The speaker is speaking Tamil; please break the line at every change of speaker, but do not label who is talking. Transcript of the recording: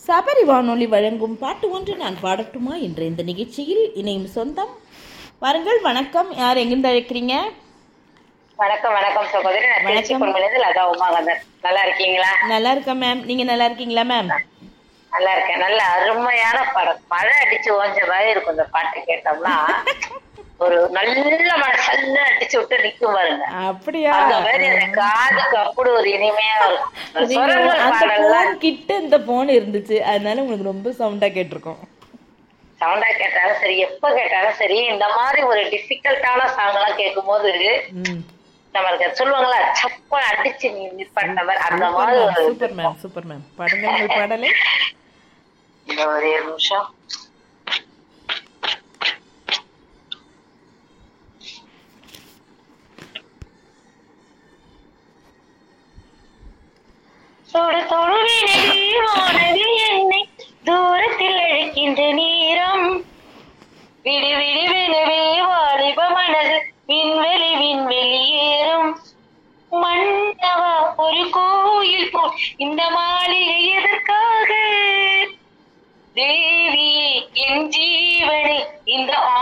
சபரி வானொலி வழங்கும் பாட்டு ஒன்று நான் பாடட்டுமா என்ற இந்த நிகழ்ச்சியில் இணையும் சொந்தம் வாருங்கள் வணக்கம் யார் எங்கிருந்து அழைக்கிறீங்க
வணக்கம் வணக்கம் சகோதரி நான் திருச்சி
வணக்கம்.
பொன்மலேந்து லதா உமாகந்தர் நல்லா இருக்கீங்களா
நல்லா இருக்கேன் மேம் நீங்க நல்லா இருக்கீங்களா மேம்
நல்லா இருக்கேன் நல்ல அருமையான படம் மழை அடிச்சு ஓஞ்ச மாதிரி இருக்கும் இந்த பாட்டு கேட்டோம்னா ஒரு நல்ல மழை சல்ல அடிச்சு விட்டு நிக்கும் பாருங்க
அப்படியா
அந்த மாதிரி அந்த காதுக்கு அப்படி ஒரு இனிமையா இருக்கும் இந்த
நீங்க
சுரங்கள்
அந்த
பாடல்லாம்
போன் கிட்ட இந்த போன் இருந்துச்சு அதனால உங்களுக்கு ரொம்ப சவுண்டா கேட்டிருக்கோம்
சவுண்டா கேட்டாலும் சரி எப்ப கேட்டாலும் சரி இந்த மாதிரி ஒரு டிஃபிகல்ட்டான சாங் எல்லாம் கேட்கும் போது
ம்
நம்மளுக்கு சொல்லுவாங்களா சப்ப அடிச்சு நீ நிப்பாட்டினவர் அந்த மாதிரி ஒரு
சூப்பர் மேம் சூப்பர் மேம் பாடுங்க உங்கள் பாடலை
இந்த ஒரே ஒரு நிமிஷம் சுடு தொழுவினை வானதி என்னை தூரத்தில் அழைக்கின்ற நேரம் விடு விடு விடுவே வாலிப மனது விண்வெளி விண்வெளி ஏறும் மன்னவா ஒரு கோயில் போ இந்த மாளிகை எதற்காக தேவியே என் ஜீவனை இந்த